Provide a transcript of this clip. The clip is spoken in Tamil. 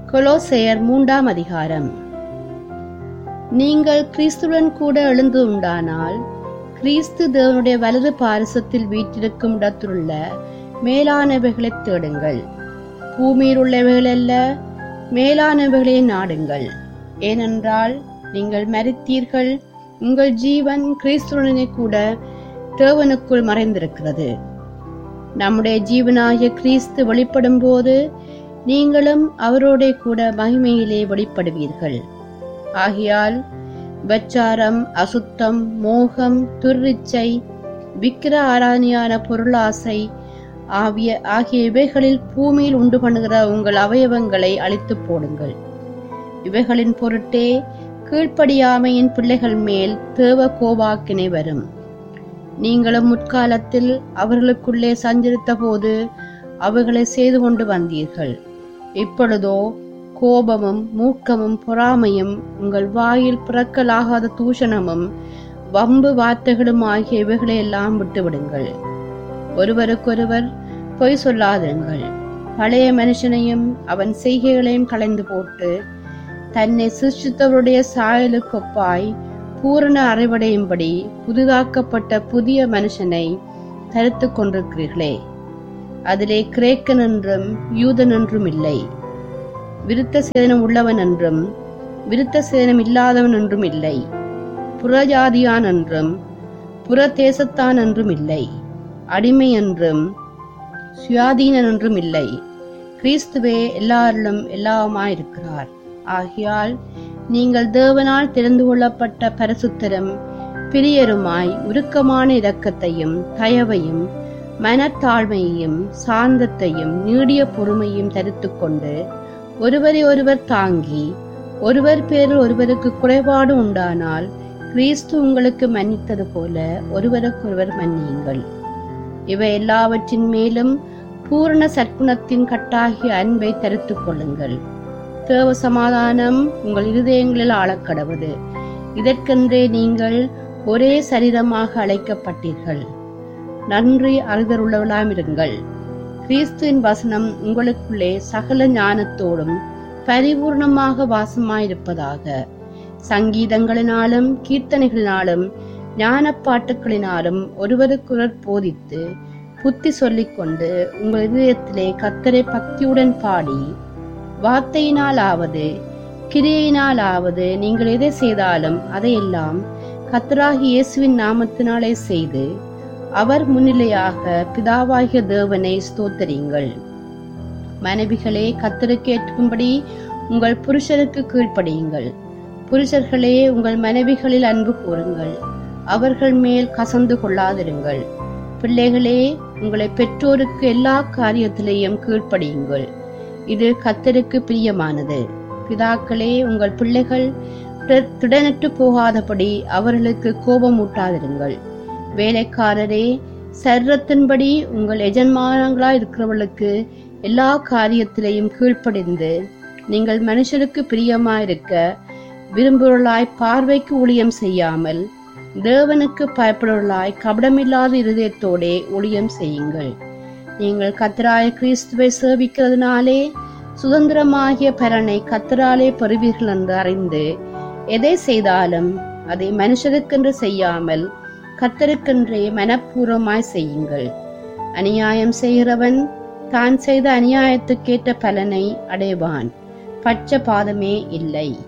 கொலோசையர் மூன்றாம் அதிகாரம் நீங்கள் கிறிஸ்துடன் கூட எழுந்து உண்டானால் கிறிஸ்து தேவனுடைய வலது பாரசத்தில் வீற்றிருக்கும் இடத்திலுள்ள மேலானவைகளை தேடுங்கள் பூமியில் உள்ளவைகள் அல்ல மேலானவைகளை நாடுங்கள் ஏனென்றால் நீங்கள் மரித்தீர்கள் உங்கள் ஜீவன் கிறிஸ்துடனே கூட தேவனுக்குள் மறைந்திருக்கிறது நம்முடைய ஜீவனாகிய கிறிஸ்து வெளிப்படும் போது நீங்களும் அவரோட கூட மகிமையிலே வெளிப்படுவீர்கள் ஆகையால் பச்சாரம் அசுத்தம் மோகம் துர்ரிச்சை விக்கிர ஆராதனையான பொருளாசை ஆகிய ஆகிய இவைகளில் பூமியில் உண்டு பண்ணுகிற உங்கள் அவயவங்களை அழித்து போடுங்கள் இவைகளின் பொருட்டே கீழ்ப்படியாமையின் பிள்ளைகள் மேல் தேவ கோபாக்கினை வரும் நீங்களும் முற்காலத்தில் அவர்களுக்குள்ளே சஞ்சரித்த போது அவைகளை செய்து கொண்டு வந்தீர்கள் இப்பொழுதோ கோபமும் மூக்கமும் பொறாமையும் உங்கள் வாயில் பிறக்கலாகாத தூஷணமும் வம்பு வார்த்தைகளும் ஆகிய இவைகளை எல்லாம் விட்டுவிடுங்கள் ஒருவருக்கொருவர் பொய் சொல்லாதிருங்கள் பழைய மனுஷனையும் அவன் செய்கைகளையும் களைந்து போட்டு தன்னை சிருஷ்டித்தவருடைய சாயலுக்கொப்பாய் பூரண அறிவடையும்படி புதிதாக்கப்பட்ட புதிய மனுஷனை தரித்து கொண்டிருக்கிறீர்களே அதிலே கிரேக்கன் என்றும் யூதன் என்றும் இல்லை விருத்த சேதனம் உள்ளவன் என்றும் விருத்த சேதனம் இல்லாதவன் என்றும் இல்லை புறஜாதியான் என்றும் புற தேசத்தான் என்றும் இல்லை அடிமை என்றும் சுயாதீனன் என்றும் இல்லை கிறிஸ்துவே எல்லாரிலும் எல்லாமாயிருக்கிறார் ஆகையால் நீங்கள் தேவனால் தெரிந்து கொள்ளப்பட்ட பரிசுத்தரும் பிரியருமாய் உருக்கமான இரக்கத்தையும் தயவையும் மனத்தாழ்மையையும் சாந்தத்தையும் நீடிய பொறுமையும் தரித்து கொண்டு ஒருவரை ஒருவர் தாங்கி ஒருவர் பேரில் ஒருவருக்கு குறைபாடு உண்டானால் கிறிஸ்து உங்களுக்கு மன்னித்தது போல ஒருவருக்கொருவர் மன்னியுங்கள் இவை எல்லாவற்றின் மேலும் பூரண சற்குணத்தின் கட்டாகிய அன்பை தரித்துக் கொள்ளுங்கள் தேவ சமாதானம் உங்கள் இருதயங்களில் ஆளக்கடவது இதற்கென்றே நீங்கள் ஒரே சரீரமாக அழைக்கப்பட்டீர்கள் நன்றி அறிதருள்ளவளாமிருங்கள் கிறிஸ்துவின் வசனம் உங்களுக்குள்ளே சகல ஞானத்தோடும் பரிபூர்ணமாக வாசமாயிருப்பதாக சங்கீதங்களினாலும் கீர்த்தனைகளினாலும் ஞான பாட்டுகளினாலும் ஒருவருக்கொருவர் போதித்து புத்தி சொல்லிக்கொண்டு உங்கள் இதயத்திலே கத்தரை பக்தியுடன் பாடி வார்த்தையினாலாவது கிரியையினாலாவது நீங்கள் எதை செய்தாலும் அதையெல்லாம் கத்தராகி இயேசுவின் நாமத்தினாலே செய்து அவர் முன்னிலையாக பிதாவாகிய தேவனை ஸ்தோத்தரியுங்கள் மனைவிகளே கத்தருக்கு ஏற்கும்படி உங்கள் புருஷருக்கு கீழ்ப்படியுங்கள் புருஷர்களே உங்கள் மனைவிகளில் அன்பு கூறுங்கள் அவர்கள் மேல் கசந்து கொள்ளாதிருங்கள் பிள்ளைகளே உங்களை பெற்றோருக்கு எல்லா காரியத்திலேயும் கீழ்ப்படியுங்கள் இது கத்தருக்கு பிரியமானது பிதாக்களே உங்கள் பிள்ளைகள் திடனற்று போகாதபடி அவர்களுக்கு கோபமூட்டாதிருங்கள் வேலைக்காரரே சர்ரத்தின்படி உங்கள் எஜன்மானங்களா இருக்கிறவர்களுக்கு எல்லா காரியத்திலையும் கீழ்ப்படிந்து நீங்கள் மனுஷருக்கு பிரியமாயிருக்க விரும்புவர்களாய் பார்வைக்கு ஊழியம் செய்யாமல் தேவனுக்கு பயப்படுவர்களாய் கபடமில்லாத இருதயத்தோடே ஊழியம் செய்யுங்கள் நீங்கள் கத்தராய கிறிஸ்துவை சேவிக்கிறதுனாலே சுதந்திரமாகிய பலனை கத்தராலே பெறுவீர்கள் என்று அறிந்து எதை செய்தாலும் அதை மனுஷருக்கென்று செய்யாமல் கத்தருக்கென்றே மனப்பூர்வமாய் செய்யுங்கள் அநியாயம் செய்கிறவன் தான் செய்த அநியாயத்துக்கேற்ற பலனை அடைவான் பட்ச பாதமே இல்லை